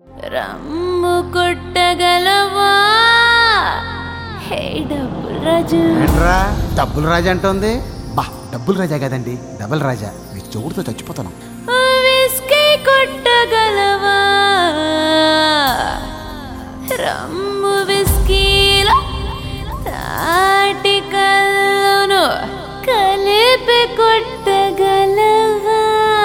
రమ్ము కొట్టగలవా హే డబ్బుల్ రాజు ఏంట్రా డబ్బులు రాజా అంటుంది బా డబ్బులు రాజా కదండి డబుల్ రాజా మీ చెవుడితో చచ్చిపోతాను విస్కీ కొట్టగలవా రమ్ము విస్కీలో తాటి కల్లును కలిపి కొట్టగలవా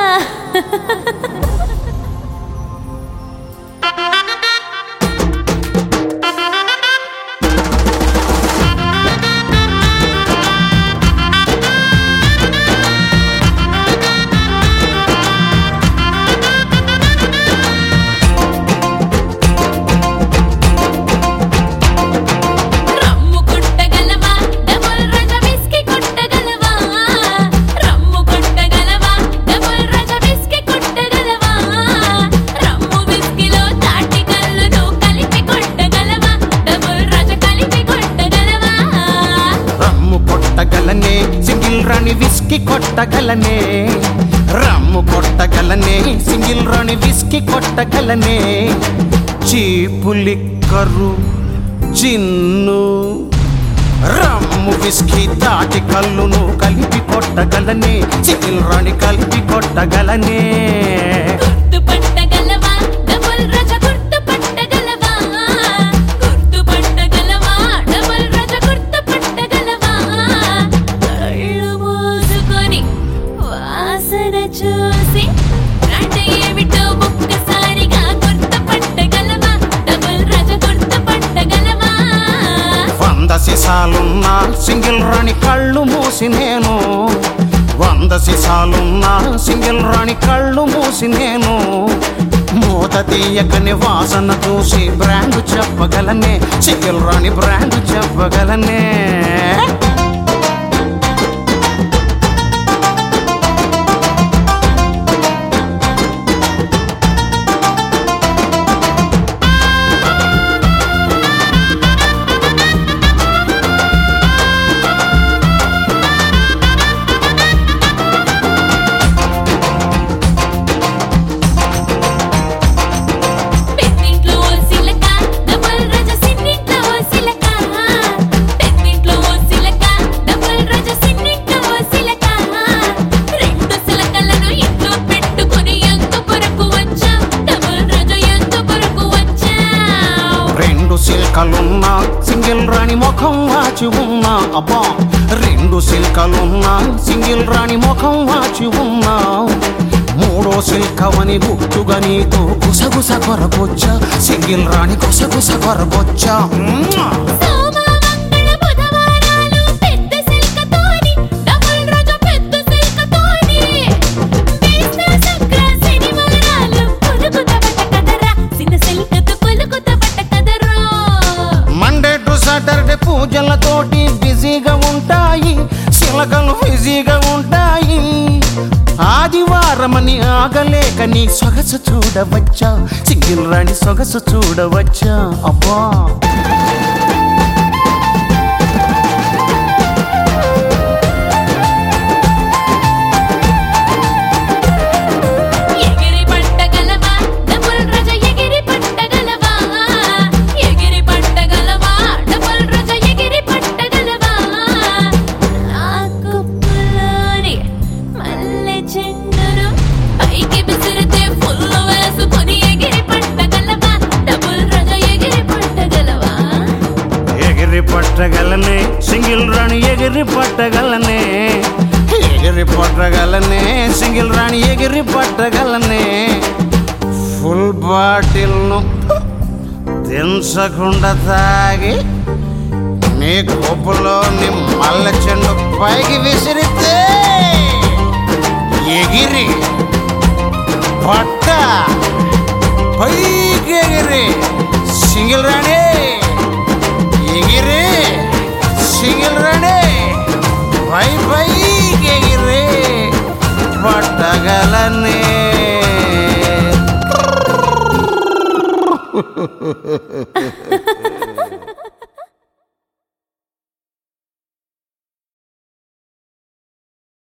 రమ్ము కొట్టగలవా డబుల్ రజ విస్కీ కొట్టగలవా రమ్ము కొట్టగలవా డబుల్ రజ విస్కీ కొట్టగలవా రమ్ము విస్కీలో తాటి కల్లును కలిపి కొట్టగలవా డబుల్ రజ కలిపి కొట్టగలవా రమ్ము కొట్టగలనే సింగిల్ రాణి విస్కీ కొట్టగలనే రమ్ము కొట్టగలనే సింగిల్ రాణి విస్కీ కొట్టగలనే చీపు లిక్కరు చిన్ను రమ్ము విస్కీ తాటి కల్లును కలిపి కొట్టగలనే సింగిల్ రాణి కలిపి కొట్టగలనే గుర్తు పట్టగలవా డబుల్ రజ గుర్తు పట్టగలవా గుర్తు పట్టగలవా డబుల్ రజ గుర్తు పట్టగలవా కళ్ళు మూసుకొని వాసన చూసి బ్రాండ్ ఏమిటో ఒక్కసారిగా గుర్తు పట్టగలవా డబుల్ రజ గుర్తు పట్టగలవా వంద సీసాలున్నా సింగిల్ రాణి కళ్ళు మూసి నేను వంద సీసాలున్నా సింగిల్ రాణి కళ్ళు మూసి నేను మూత తీయకని వాసన చూసి బ్రాండ్ చెప్పగలనే సింగిల్ రాణి బ్రాండ్ చెప్పగలనే పెద్దింట్లో ఓ సిలక డబుల్ రజ సిన్నింట్లో ఓ సిలక పెద్దింట్లో ఓ సిలక డబుల్ రజ సిన్నింట్లో ఓ సిలక రెండు సిలకలను ఇంట్లో పెట్టుకొని ఎంత కొరకు వచ్చా డబుల్ రజ ఎంత కొరకు వచ్చా రెండు సిల్కలున్నా సింగిల్ రాణి ముఖం వాచి ఉన్నా అబ్బా రెండు సిల్కలున్నా సింగిల్ రాణి ముఖం వాచి ఉన్నా మూడో సిల్కవని గుర్తుగా నీతో గుసగుస కొరకొచ్చా సింగిల్ రాణి గుసగుస కొరకొచ్చా మ్మ్. సోమ మంగళ బుధవారాలు పెద్ద సిల్కతోని డబుల్ రజ పెద్ద సిల్కతోని వేస్త శుక్ర శనివారాలు కొలుకుత పట్టకదరా చిన్న సిల్కతో కొలుకుత పట్టకదరా మండే టు సాటర్డే పూజలతోటి బిజీగా ఉంటాయి శిలకలు బిజీగా ఉంటాయి ఆదివారమని ఆగలేక నీ సొగసు చూడవచ్చా సింగిల్ రాణి సొగసు చూడవచ్చా అబ్బా ఎగిరి పట్టగలవా డబుల్ రజ ఎగిరి పట్టగలవా ఎగిరి పట్టగలవా డబుల్ రజ ఎగిరి పట్టగలవా నాకు పుల్లోని మల్లె చెండును పైకి విసిరితే ఫుల్ వేసుకొని ఎగిరి పట్టగలవా డబుల్ రజ ఎగిరి పట్టగలవా ఎగిరి పట్టగలనే సింగిల్ రాణి ఎగిరి పట్టగలనే ఎగిరి పట్టగలనే సింగిల్ రాణి ఎగిరి పట్టగలనే ఫుల్ బాటిల్ను దించకుండా తాగి నీ కొప్పులో నీ మల్ల చెండు పైకి విసిరితే ఎగిరి పట్ట పైకి ఎగిరి సింగిల్ రాణి ఎగిరి సింగిల్ రాణి పై పైకి ఎగిరి పట్టగలనే